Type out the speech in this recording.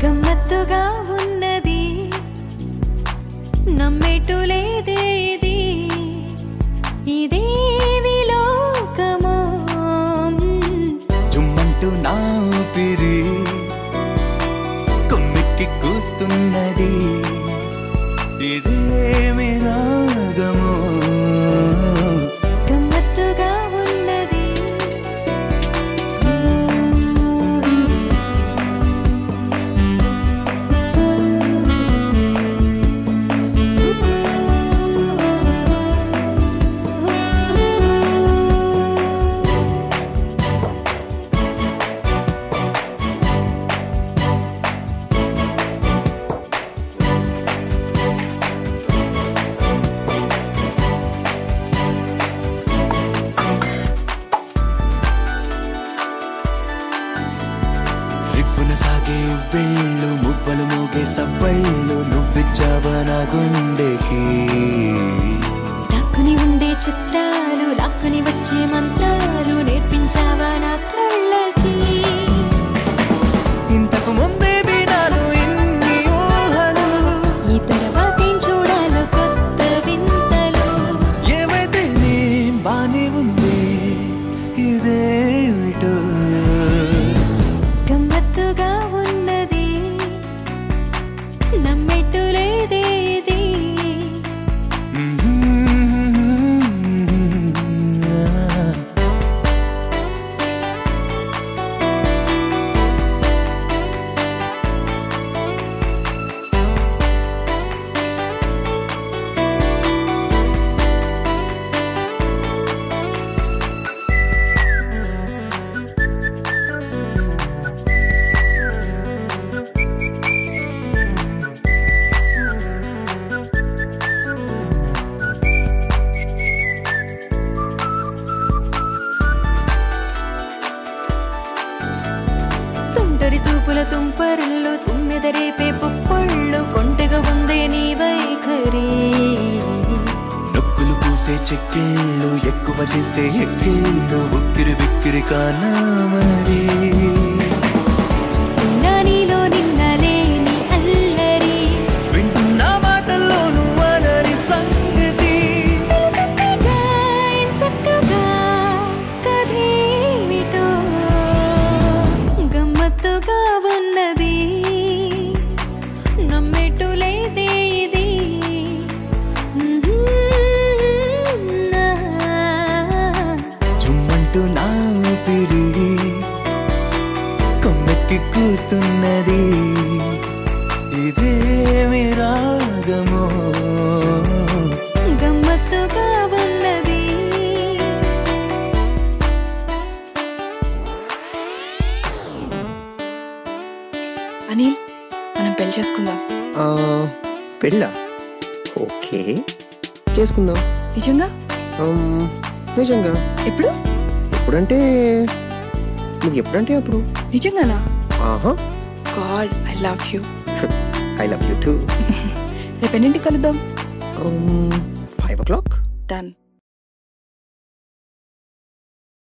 గమ్మత్తుగా ఉన్నది నమ్మేటు లేదేది ఇదేవి లోకమో జుమ్మంటూ నా ఊపిరి కొమ్మెక్కి కూస్తున్నది ఇదేమి రాగము గమ్మత్తుగా ఉన్నది రిప్పున సాగే వేళ్ళు మువ్వలు మోగే సవ్వళ్ళు నువ్విచ్చావా నా గుండెకి దాక్కుని ఉండే చిత్రాలు లాక్కుని వచ్చే మంత్రాలు నేర్పించావా నా కళ్ళకి ఇంతకు ముందే వినాను ఇన్ని ఊహలు ఈ తర్వాతేం చూడాలో కొత్త వింతలు ఏమైతే నీ బానే ఉంది ఇదేమిటో గమ్మత్తుగా ఉన్నది నమ్మేట్టు లేదేది తుంటరి చూపుల తుంపరులు తుమ్మెదరేపే పుప్పొళ్ళు కొంటెగా ఉందే నీ వైఖరి నొక్కులు పూసే చెక్కేళ్ళు ఎక్కువ చేస్తే ఎక్కేళ్ళు ఉక్కిరి బిక్కిరి కానా మరి చూస్తున్నా నీలో నిన్న లేని అల్లరి వింటున్నా మాటల్లో నువ్వనని సంగతి తెలిసెప్పగా ఎంచక్కగా కథేమిటో గమ్మత్తుగా ఉన్నది నమ్మేట్టు లేదే ఇది చుమ్మంటూ నా ఊపిరి కొమ్మెక్కి కూస్తున్నది ఇదేమి రాగమో గమ్మత్తుగా ఉన్నది అనిల్ మనం పెళ్లి చేసుకుందాం ఆ, పెళ్ళా ఓకే చేసుకుందాం నిజంగా ఆమ్, నిజంగా ఎప్పుడు ఎప్పుడంటే నీకు ఎప్పుడంటే అప్పుడు నిజంగానా ఆహా god I love you I love you too రేపు ఎన్నింటికి కలుద్దాం ఫైవ్ ఓ క్లాక్ డన్